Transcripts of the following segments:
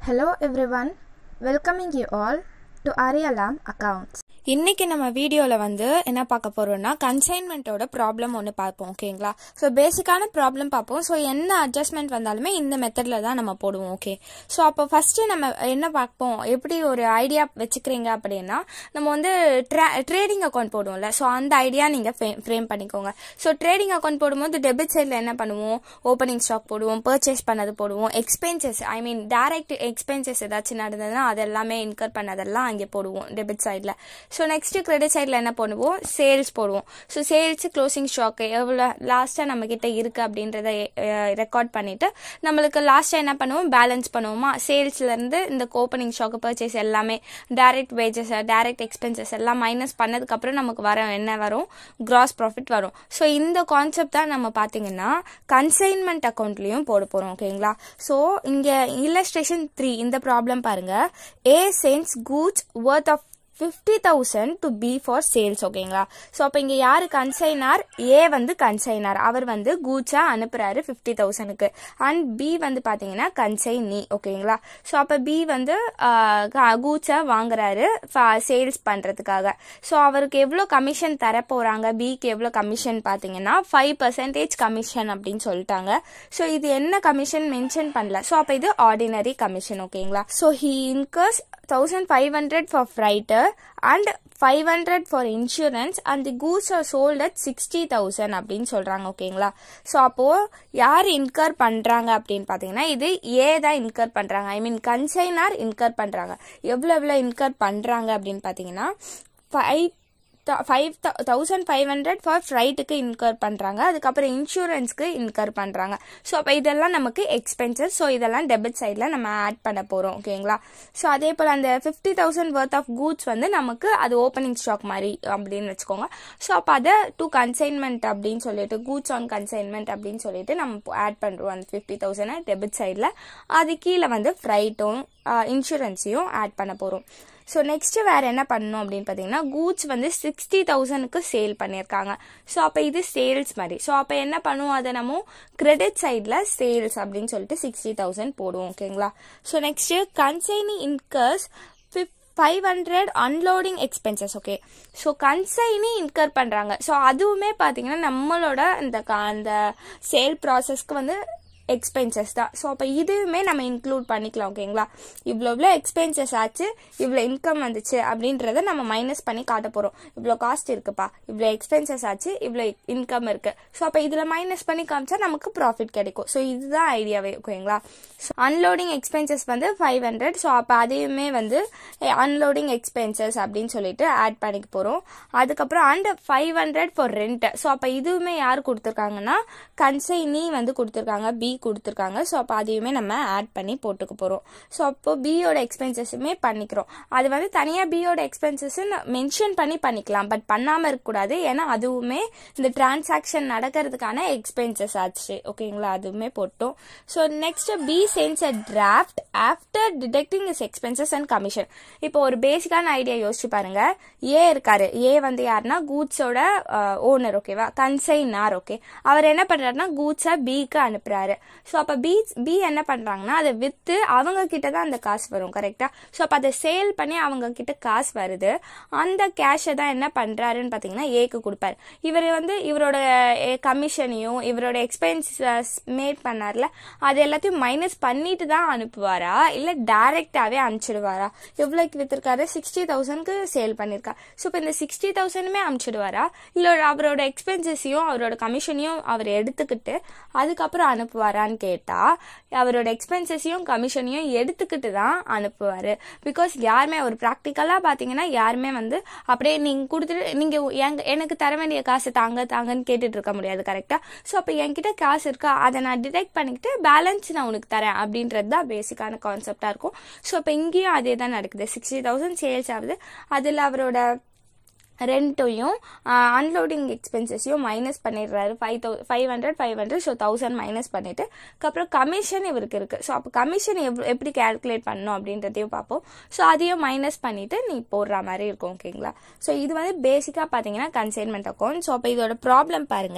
Hello everyone, welcoming you all to Arialam Accounts. இன்னைக்கு நம்ம வீடியோவில் வந்து என்ன பார்க்க போறோம்னா கன்சைன்மெண்ட்டோட ப்ராப்ளம் ஒன்று பார்ப்போம் ஓகேங்களா ஸோ பேசிக்கான ப்ராப்ளம் பார்ப்போம் ஸோ என்ன அட்ஜஸ்ட்மெண்ட் வந்தாலுமே இந்த மெத்தடில் தான் நம்ம போடுவோம் ஓகே ஸோ அப்போ ஃபஸ்ட்டு நம்ம என்ன பார்ப்போம் எப்படி ஒரு ஐடியா வச்சுக்கிறீங்க அப்படின்னா நம்ம வந்து ட்ரேடிங் அக்கௌண்ட் போடுவோம்ல ஸோ அந்த ஐடியா நீங்கள் ஃப்ரேம் பண்ணிக்கோங்க ஸோ ட்ரேடிங் அக்கௌண்ட் போடும்போது டெபிட் சைடில் என்ன பண்ணுவோம் ஓப்பனிங் ஸ்டாக் போடுவோம் பர்ச்சேஸ் பண்ணது போடுவோம் expenses I mean direct expenses ஏதாச்சும் நடந்ததுன்னா அதெல்லாமே இன்கர் பண்ணதெல்லாம் அங்கே போடுவோம் டெபிட் சைடில் ஸோ நெக்ஸ்ட் கிரெடிட் சைடில் என்ன பண்ணுவோம் சேல்ஸ் போடுவோம் ஸோ சேல்ஸ் க்ளோசிங் ஸ்டாக்கு எவ்வளோ லாஸ்ட்டாக நம்ம கிட்ட இருக்கு அப்படின்றத ரெக்கார்ட் பண்ணிட்டு நம்மளுக்கு லாஸ்ட்டாக என்ன பண்ணுவோம் பேலன்ஸ் பண்ணுவோமா சேல்ஸ்லேருந்து இந்த ஓப்பனிங் ஸ்டாக் பர்ச்சேஸ் எல்லாமே டைரக்ட் வேஜஸ் டைரக்ட் எக்ஸ்பென்சஸ் எல்லாம் மைனஸ் பண்ணதுக்கப்புறம் நமக்கு வர என்ன வரும் கிராஸ் ப்ராஃபிட் வரும் ஸோ இந்த கான்செப்ட் தான் நம்ம பார்த்தீங்கன்னா கன்சைன்மெண்ட் அக்கௌண்ட்லேயும் போட போகிறோம் ஓகேங்களா ஸோ இங்கே இல்லஸ்ட்ரேஷன் த்ரீ இந்த ப்ராப்ளம் பாருங்க A sends goods worth of fifty thousand to B for sales ஓகேங்களா ஸோ அப்போ இங்கே யார் கன்சைனார் ஏ வந்து கன்சைனார் அவர் வந்து கூச்சா அனுப்புறாரு ஃபிஃப்டி தௌசண்ட்க்கு அண்ட் பி வந்து பார்த்தீங்கன்னா கன்சைனி ஓகேங்களா ஸோ அப்போ பி வந்து கூச்சா வாங்குறாரு சேல்ஸ் பண்ணுறதுக்காக ஸோ அவருக்கு எவ்வளோ கமிஷன் தர போகிறாங்க பிக்கு எவ்வளோ கமிஷன் பார்த்தீங்கன்னா ஃபைவ் பர்சன்டேஜ் கமிஷன் அப்படின்னு சொல்லிட்டாங்க ஸோ இது என்ன கமிஷன் மென்ஷன் பண்ணல ஸோ அப்போ இது ஆர்டினரி கமிஷன் ஓகேங்களா so he incurs thousand five hundred for freighter and five hundred for insurance and the goods are sold at sixty thousand அப்படின்னு சொல்றாங்க ஓகேங்களா ஸோ அப்போ யார் இன்கர் பண்றாங்க அப்படின்னு பாத்தீங்கன்னா இது ஏ தான் இன்கர் பண்றாங்க ஐ மீன் கன்சைனார் இன்கர் பண்றாங்க எவ்வளோ எவ்வளோ இன்கர் பண்றாங்க அப்படின்னு பாத்தீங்கன்னா five five thousand five hundred for ஃப்ளைட்டுக்கு இன்கர் பண்ணுறாங்க அதுக்கப்புறம் இன்சூரன்ஸ்க்கு இன்கர் பண்ணுறாங்க ஸோ அப்போ இதெல்லாம் நமக்கு எக்ஸ்பென்சஸ் ஸோ இதெல்லாம் டெபிட் சைடில் நம்ம ஆட் பண்ண போகிறோம் ஓகேங்களா ஸோ அதே போல் அந்த fifty thousand worth of goods வந்து நமக்கு அது ஓப்பனிங் ஸ்டாக் மாதிரி அப்படின்னு வச்சுக்கோங்க ஸோ அப்போ அதை டூ கன்சைன்மெண்ட் அப்படின்னு சொல்லிட்டு கூட்ஸ் ஆன் கன்சைன்மெண்ட் அப்படின்னு சொல்லிட்டு நம்ம ஆட் பண்ணுறோம் அந்த ஃபிஃப்டி தௌசண்ட் டெபிட் சைடில் அது கீழே வந்து ஃப்ரைட்டும் இன்சூரன்ஸையும் ஆட் பண்ண போகிறோம் ஸோ நெக்ஸ்ட் வேற என்ன பண்ணணும் அப்படின்னு பார்த்தீங்கன்னா கூட்ஸ் வந்து சிக்ஸ்டி தௌசண்ட்க்கு சேல் பண்ணியிருக்காங்க ஸோ அப்போ இது சேல்ஸ் மாதிரி ஸோ அப்போ என்ன பண்ணுவோம் அதை நம்ம கிரெடிட் சைடில் சேல்ஸ் அப்படின்னு சொல்லிட்டு சிக்ஸ்டி தௌசண்ட் போடுவோம் ஓகேங்களா so next consignee incurs five hundred unloading expenses okay so consignee incur பண்ணுறாங்க ஸோ அதுவுமே பார்த்தீங்கன்னா நம்மளோட இந்த அந்த சேல் ப்ராசஸ்க்கு வந்து எக்ஸ்பென்சஸ் தான் ஸோ அப்போ இதுவுமே நம்ம இன்க்ளூட் பண்ணிக்கலாம் ஓகேங்களா இவ்வளோ இவ்வளோ எக்ஸ்பென்சஸ் ஆச்சு இவ்வளோ இன்கம் வந்துச்சு அப்படின்றத நம்ம மைனஸ் பண்ணி காட்ட போகிறோம் இவ்வளோ காஸ்ட் இருக்குப்பா இவ்வளோ எக்ஸ்பென்சஸ் ஆச்சு இவ்வளோ இன்கம் இருக்கு ஸோ அப்போ இதில் மைனஸ் பண்ணி காமிச்சா நமக்கு ப்ராஃபிட் கிடைக்கும் ஸோ இதுதான் ஐடியாவே ஓகேங்களா ஸோ அன்லோடிங் எக்ஸ்பென்சஸ் வந்து ஃபைவ் ஹண்ட்ரட் ஸோ அப்போ அதையுமே வந்து அன்லோடிங் எக்ஸ்பென்சஸ் அப்படின்னு சொல்லிட்டு ஆட் பண்ணிக்க போகிறோம் அதுக்கப்புறம் and five hundred for rent so அப்போ இதுவுமே யார் கொடுத்துருக்காங்கன்னா கன்சைனி வந்து கொடுத்துருக்காங்க பி கொடுத்துருக்காங்க ஸோ அப்போ அதையுமே நம்ம ஆட் பண்ணி போட்டுக்க போகிறோம் ஸோ அப்போ பியோட எக்ஸ்பென்சஸுமே பண்ணிக்கிறோம் அது வந்து தனியாக பியோட எக்ஸ்பென்சஸ் மென்ஷன் பண்ணி பண்ணிக்கலாம் பட் பண்ணாமல் இருக்கக்கூடாது ஏன்னா அதுவுமே இந்த டிரான்சாக்ஷன் நடக்கிறதுக்கான எக்ஸ்பென்சஸ் ஆச்சு ஓகேங்களா அதுவுமே போட்டோம் so next B sends a draft after deducting his expenses and commission இப்போ ஒரு பேசிக்கான ஐடியா யோசிச்சு பாருங்க ஏ இருக்காரு ஏ வந்து யாருன்னா கூட்ஸோட ஓனர் ஓகேவா கன்சைனார் ஓகே அவர் என்ன பண்றாருன்னா கூட்ஸை பிக்கு அனுப்புறாரு ஸோ அப்போ பி பி என்ன பண்ணுறாங்கன்னா அதை விற்று அவங்க கிட்ட தான் அந்த காசு வரும் கரெக்டாக ஸோ அப்போ அதை சேல் பண்ணி அவங்க கிட்ட காசு வருது அந்த கேஷை தான் என்ன பண்ணுறாருன்னு பார்த்தீங்கன்னா ஏக்கு கொடுப்பாரு இவர் வந்து இவரோட கமிஷனையும் இவரோட எக்ஸ்பென்சஸ் மேட் பண்ணார்ல அது எல்லாத்தையும் மைனஸ் பண்ணிட்டு தான் அனுப்புவாரா இல்லை டைரெக்டாகவே அனுப்பிச்சிடுவாரா எவ்வளோக்கு விற்றுருக்காரு சிக்ஸ்டி தௌசண்ட்க்கு சேல் பண்ணியிருக்கா ஸோ இப்போ இந்த சிக்ஸ்டி தௌசண்ட்மே அனுப்பிச்சிடுவாரா இல்லை அவரோட எக்ஸ்பென்சஸையும் அவரோட கமிஷனையும் அவர் எடுத்துக்கிட்டு அதுக்கப்புறம் அனுப்புவாரான்னு கேட்டா அவரோட எக்ஸ்பென்சஸையும் கமிஷனையும் எடுத்துக்கிட்டு தான் அனுப்புவாரு பிகாஸ் யாருமே ஒரு ப்ராக்டிக்கலா பாத்தீங்கன்னா யாருமே வந்து அப்படியே நீங்க கொடுத்துட்டு நீங்க எனக்கு தர வேண்டிய காசு தாங்க தாங்கன்னு கேட்டுட்டு இருக்க முடியாது கரெக்டா ஸோ அப்போ என்கிட்ட காசு இருக்கா அதை நான் டிடெக்ட் பண்ணிக்கிட்டு பேலன்ஸ் நான் உனக்கு தரேன் அப்படின்றது தான் பேசிக்கான கான்செப்டா இருக்கும் ஸோ இப்போ இங்கேயும் அதே தான் நடக்குது சிக்ஸ்டி தௌசண்ட் சேல்ஸ் ஆகுது அதில் அவரோட ரெண்ட்டையும் அன்லோடிங் எக்ஸ்பென்சஸையும் மைனஸ் பண்ணிடுறாரு ஃபைவ் தௌ five hundred five hundred so thousand minus பண்ணிட்டு அப்புறம் கமிஷன் இவருக்கு இருக்கு ஸோ அப்போ கமிஷன் எவ் எப்படி கேல்குலேட் பண்ணணும் அப்படின்றதையும் பார்ப்போம் ஸோ அதையும் மைனஸ் பண்ணிட்டு நீ போடுற மாதிரி இருக்கும் ஓகேங்களா ஸோ இது வந்து பேசிக்காக பார்த்தீங்கன்னா கன்சைன்மெண்ட் அக்கௌண்ட் ஸோ அப்போ இதோட ப்ராப்ளம் பாருங்க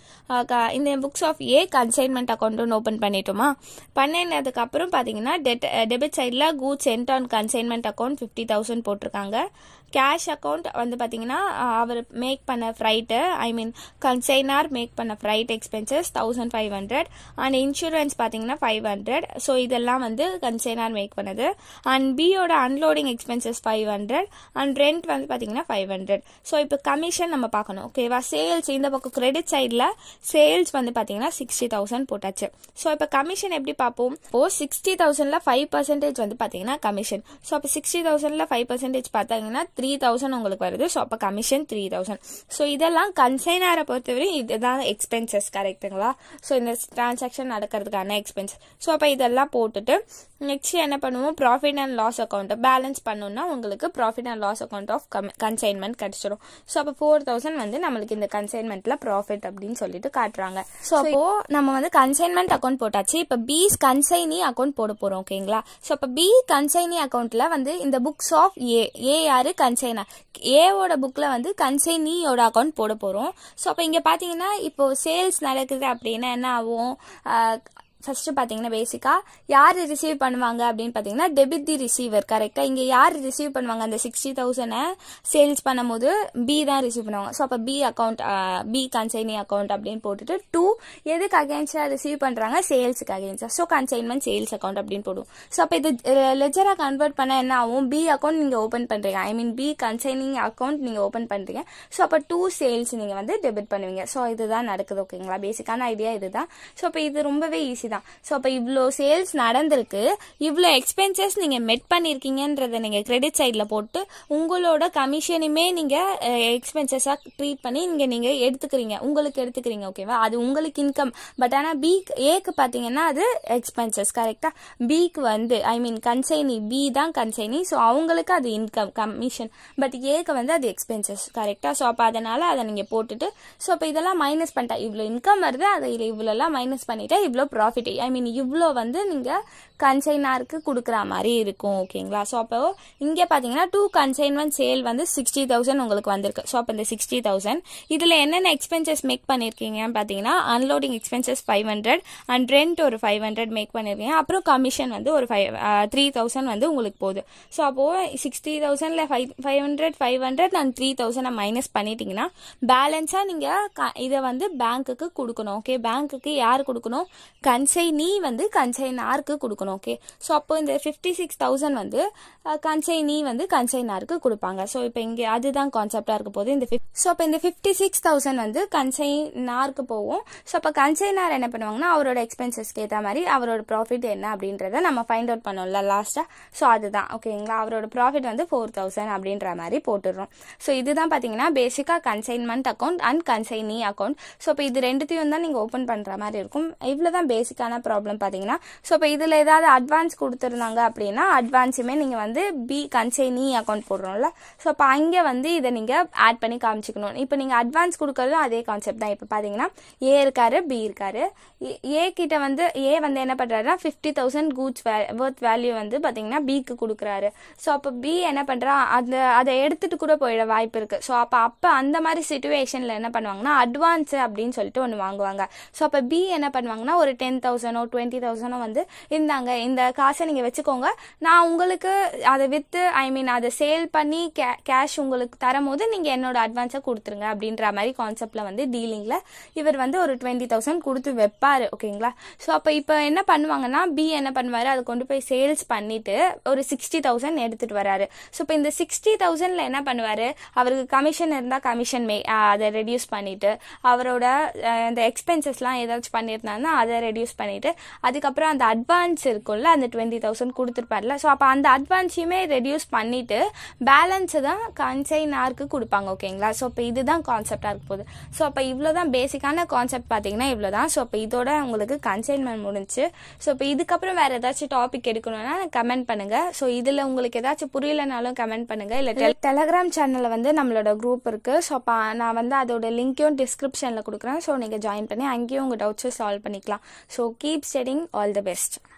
இந்த books of A consignment account ஒன்று ஓப்பன் பண்ணிட்டோமா பண்ணினதுக்கு அப்புறம் பார்த்தீங்கன்னா டெட் டெபிட் சைடில் goods sent on consignment account fifty thousand போட்டிருக்காங்க கேஷ் அக்கௌண்ட் வந்து பார்த்தீங்கன்னா அவர் மேக் பண்ண freight I mean consignor make பண்ண freight expenses thousand five hundred and insurance பார்த்தீங்கன்னா ஃபைவ் ஹண்ட்ரட் ஸோ இதெல்லாம் வந்து கன்சைனார் மேக் பண்ணது அண்ட் பியோட unloading expenses five hundred and rent வந்து பார்த்தீங்கன்னா ஃபைவ் ஹண்ட்ரட் ஸோ இப்போ கமிஷன் நம்ம பார்க்கணும் ஓகேவா சேல்ஸ் இந்த பக்கம் கிரெடிட் சைடில் சேல்ஸ் வந்து பார்த்தீங்கன்னா சிக்ஸ்டி தௌசண்ட் போட்டாச்சு ஸோ இப்போ கமிஷன் எப்படி பார்ப்போம் இப்போ சிக்ஸ்டி தௌசண்ட்ல ஃபைவ் பர்சன்டேஜ் வந்து பார்த்தீங்கன்னா கமிஷன் ஸோ அப்போ சிக்ஸ்டி தௌசண்ட்ல ஃபைவ் பர்சன்டேஜ் பார்த்தாங்கன்னா த்ரீ தௌசண்ட் உங்களுக்கு வருது ஸோ அப்போ கமிஷன் த்ரீ தௌசண்ட் ஸோ இதெல்லாம் கன்சைனரை பொறுத்தவரை இதுதான் எக்ஸ்பென்சஸ் கரெக்டுங்களா ஸோ இந்த டிரான்சாக்ஷன் நடக்கிறதுக்கான எக்ஸ்பென்ஸ் ஸோ அப்போ இதெல்லாம் போட்டுட்டு நெக்ஸ்ட் என்ன பண்ணுவோம் profit and loss account balance பண்ணோம்னா உங்களுக்கு profit and loss account of consignment கிடைச்சிடும் ஸோ அப்போ ஃபோர் தௌசண்ட் வந்து நம்மளுக்கு இந்த கன்சைன்மெண்ட்ல ப்ராஃபிட் அப்படின்னு சொல்லிட்டு காட்டுறாங்க ஸோ அப்போ நம்ம வந்து கன்சைன்மெண்ட் அக்கௌண்ட் போட்டாச்சு இப்போ பீஸ் கன்சைனி அக்கௌண்ட் போட போறோம் ஓகேங்களா ஸோ அப்போ பி கன்சைனி அக்கௌண்ட்ல வந்து இந்த புக்ஸ் ஆஃப் ஏ ஏ யாரு கன்சைனர் ஏவோட புக்ல வந்து கன்சைனியோட அக்கௌண்ட் போட போறோம் ஸோ அப்போ இங்க பாத்தீங்கன்னா இப்போ சேல்ஸ் நடக்குது அப்படின்னா என்ன ஆகும் ஃபர்ஸ்ட் பாத்தீங்கன்னா பேசிக்கா யார் ரிசீவ் பண்ணுவாங்க அப்படின்னு பாத்தீங்கன்னா டெபிட் தி ரிசீவர் கரெக்டா இங்க யார் ரிசீவ் பண்ணுவாங்க அந்த சிக்ஸ்டி தௌசண்ட் சேல்ஸ் பண்ணும்போது பி தான் ரிசீவ் பண்ணுவாங்க ஸோ அப்ப B account B consignee account அப்படின்னு போட்டுட்டு டூ எதுக்கு அகேன்ஸ்டா ரிசீவ் பண்றாங்க சேல்ஸுக்கு அகேன்ஸ்டா ஸோ கன்சைன்மெண்ட் சேல்ஸ் அக்கௌண்ட் அப்படின்னு போடுவோம் ஸோ அப்ப இது லெஜரா கன்வெர்ட் பண்ண என்ன ஆகும் பி அக்கௌண்ட் நீங்க ஓபன் பண்றீங்க I mean B consigning account நீங்க ஓபன் பண்றீங்க ஸோ அப்ப டூ சேல்ஸ் நீங்க வந்து டெபிட் பண்ணுவீங்க ஸோ இதுதான் நடக்குது ஓகேங்களா பேசிக்கான ஐடியா இதுதான் ஸோ அப்ப இது ரொம்பவே ஈஸி தான் ஸோ அப்போ இவ்வளோ சேல்ஸ் நடந்திருக்கு இவ்வளோ எக்ஸ்பென்சஸ் நீங்கள் மெட் பண்ணியிருக்கீங்கன்றதை நீங்கள் கிரெடிட் சைடில் போட்டு உங்களோட கமிஷனுமே நீங்கள் எக்ஸ்பென்சஸாக ட்ரீட் பண்ணி நீங்கள் நீங்கள் எடுத்துக்கிறீங்க உங்களுக்கு எடுத்துக்கிறீங்க ஓகேவா அது உங்களுக்கு இன்கம் பட் ஆனால் பி ஏக்கு பார்த்தீங்கன்னா அது எக்ஸ்பென்சஸ் கரெக்டாக பிக்கு வந்து ஐ மீன் கன்சைனி பி தான் கன்சைனி ஸோ அவங்களுக்கு அது இன்கம் கமிஷன் பட் ஏக்கு வந்து அது எக்ஸ்பென்சஸ் கரெக்டாக ஸோ அப்போ அதனால அதை நீங்கள் போட்டுட்டு ஸோ அப்போ இதெல்லாம் மைனஸ் பண்ணிட்டா இவ்வளோ இன்கம் வருது அதை இவ்வளோலாம் மைனஸ் பண்ணிட்டா இவ்வளோ ப்ராஃபிட் ஐ மீன் இவ்வளோ வந்து நீங்கள் கன்சைனாருக்கு கொடுக்குற மாதிரி இருக்கும் ஓகேங்களா ஸோ அப்போ இங்கே பார்த்தீங்கன்னா டூ கன்சைன்மெண்ட் சேல் வந்து சிக்ஸ்டி தௌசண்ட் உங்களுக்கு வந்திருக்கு ஸோ அப்போ இந்த சிக்ஸ்டி தௌசண்ட் இதில் என்னென்ன எக்ஸ்பென்சஸ் மேக் பண்ணியிருக்கீங்கன்னு பார்த்தீங்கன்னா unloading expenses five hundred and rent ஒரு ஃபைவ் ஹண்ட்ரட் மேக் பண்ணியிருக்கீங்க அப்புறம் கமிஷன் வந்து ஒரு ஃபைவ் த்ரீ தௌசண்ட் வந்து உங்களுக்கு போகுது ஸோ அப்போது சிக்ஸ்டி தௌசண்ட்ல five five hundred five hundred and three thousand minus பண்ணிட்டீங்கன்னா பேலன்ஸாக நீங்கள் இதை வந்து பேங்க்குக்கு கொடுக்கணும் ஓகே பேங்க்குக்கு யார் கொடுக்கணும் கன்சைனி வந்து கன்சைனாருக்கு கொடுக்கணும் ஓகே ஸோ அப்போ இந்த ஃபிஃப்டி சிக்ஸ் தௌசண்ட் வந்து கன்சைனி வந்து கன்சைனாருக்கு கொடுப்பாங்க ஸோ இப்போ இங்கே அதுதான் கான்செப்டாக இருக்க போது இந்த ஸோ அப்போ இந்த ஃபிஃப்டி சிக்ஸ் தௌசண்ட் வந்து கன்சைனாருக்கு போகும் ஸோ அப்போ கன்சைனார் என்ன பண்ணுவாங்கன்னா அவரோட எக்ஸ்பென்சஸ்க்கு ஏற்ற மாதிரி அவரோட ப்ராஃபிட் என்ன அப்படின்றத நம்ம ஃபைண்ட் அவுட் பண்ணோம்ல லாஸ்ட்டாக ஸோ அதுதான் ஓகேங்களா அவரோட ப்ராஃபிட் வந்து ஃபோர் தௌசண்ட் அப்படின்ற மாதிரி போட்டுடுறோம் ஸோ இதுதான் பார்த்தீங்கன்னா பேசிக்காக consignment account and consignee account so இப்போ இது ரெண்டுத்தையும் தான் நீங்கள் ஓப்பன் பண்ணுற மாதிரி இருக்கும் இவ்வளோ தான் பேசிக்கான ப்ராப்ளம் பார்த்தீங்கன்னா ஸோ இப்போ இதில் ஏதாவது அட்வான்ஸ் கொடுத்துருந்தாங்க அப்படின்னா அட்வான்ஸுமே நீங்கள் வந்து பி கன்சைனி அக்கௌண்ட் போடுறோம்ல ஸோ அப்போ அங்கே வந்து இதை நீங்கள் ஆட் பண்ணி காமிச்சிக்கணும் இப்போ நீங்கள் அட்வான்ஸ் கொடுக்கறதும் அதே கான்செப்ட் தான் இப்போ பார்த்தீங்கன்னா ஏ இருக்காரு பி இருக்காரு ஏ கிட்ட வந்து ஏ வந்து என்ன பண்ணுறாருன்னா fifty thousand goods worth value வந்து பார்த்தீங்கன்னா பிக்கு கொடுக்குறாரு ஸோ அப்போ பி என்ன பண்ணுறா அந்த அதை எடுத்துட்டு கூட போயிட வாய்ப்பு இருக்குது ஸோ அப்போ அப்போ அந்த மாதிரி சுச்சுவேஷனில் என்ன பண்ணுவாங்கன்னா அட்வான்ஸ் அப்படின்னு சொல்லிட்டு ஒன்று வாங்குவாங்க ஸோ அப்போ பி என்ன பண்ணுவாங்கன்னா ஒரு டென் தௌசண்டோ டுவெண்ட்டி தௌசண்டோ வந்து இந்தாங்க இந்த காசை நீங்கள் வச்சுக்கோங்க நான் உங்களுக்கு அதை விற்று ஐ மீன் அதை சேல் பண்ணி கே கேஷ் உங்களுக்கு தரும்போது நீங்கள் என்னோட அட்வான்ஸை கொடுத்துருங்க அப்படின்ற மாதிரி கான்செப்டில் வந்து டீலிங்கில் இவர் வந்து ஒரு டுவெண்ட்டி தௌசண்ட் கொடுத்து வைப்பார் ஓகேங்களா ஸோ அப்போ இப்போ என்ன பண்ணுவாங்கன்னா பி என்ன பண்ணுவார் அதை கொண்டு போய் சேல்ஸ் பண்ணிட்டு ஒரு சிக்ஸ்டி தௌசண்ட் எடுத்துகிட்டு வராரு ஸோ இப்போ இந்த சிக்ஸ்டி தௌசண்டில் என்ன பண்ணுவார் அவருக்கு கமிஷன் இருந்தால் கமிஷன் மே அதை ரெடியூஸ் பண்ணிட்டு அவரோட இந்த எக்ஸ்பென்சஸ்லாம் ஏதாச்சும் பண்ணியிருந்தாங்கன்னா அதை ரெடியூஸ் பண்ணிட்டு அதுக்கப்புறம் அந்த அட்வான்ஸ் இருக்கும்ல அந்த டுவெண்ட்டி தௌசண்ட் கொடுத்துருப்பார்ல ஸோ அப்போ அந்த அட்வான்ஸையுமே ரெடியூஸ் பண்ணிட்டு பேலன்ஸை தான் கன்சைனாருக்கு கொடுப்பாங்க ஓகேங்களா ஸோ இப்போ இதுதான் கான்செப்டாக இருக்க போகுது ஸோ அப்போ இவ்வளோ தான் பேசிக்கான கான்செப்ட் பார்த்தீங்கன்னா இவ்வளோ தான் ஸோ இப்போ இதோட உங்களுக்கு கன்சைன்மெண்ட் முடிஞ்சு ஸோ இப்போ இதுக்கப்புறம் வேறு ஏதாச்சும் டாபிக் எடுக்கணும்னா கமெண்ட் பண்ணுங்க ஸோ இதில் உங்களுக்கு ஏதாச்சும் புரியலனாலும் கமெண்ட் பண்ணுங்க இல்லை டெலகிராம் சேனலில் வந்து நம்மளோட குரூப் இருக்கு ஸோ அப்போ நான் வந்து அதோட லிங்க்கையும் டிஸ்கிரிப்ஷனில் கொடுக்குறேன் ஸோ நீங்கள் ஜாயின் பண்ணி அங்கேயும் உங்கள் டவுட்ஸை சால்வ் பண்ணிக்கலாம் so keep studying all the best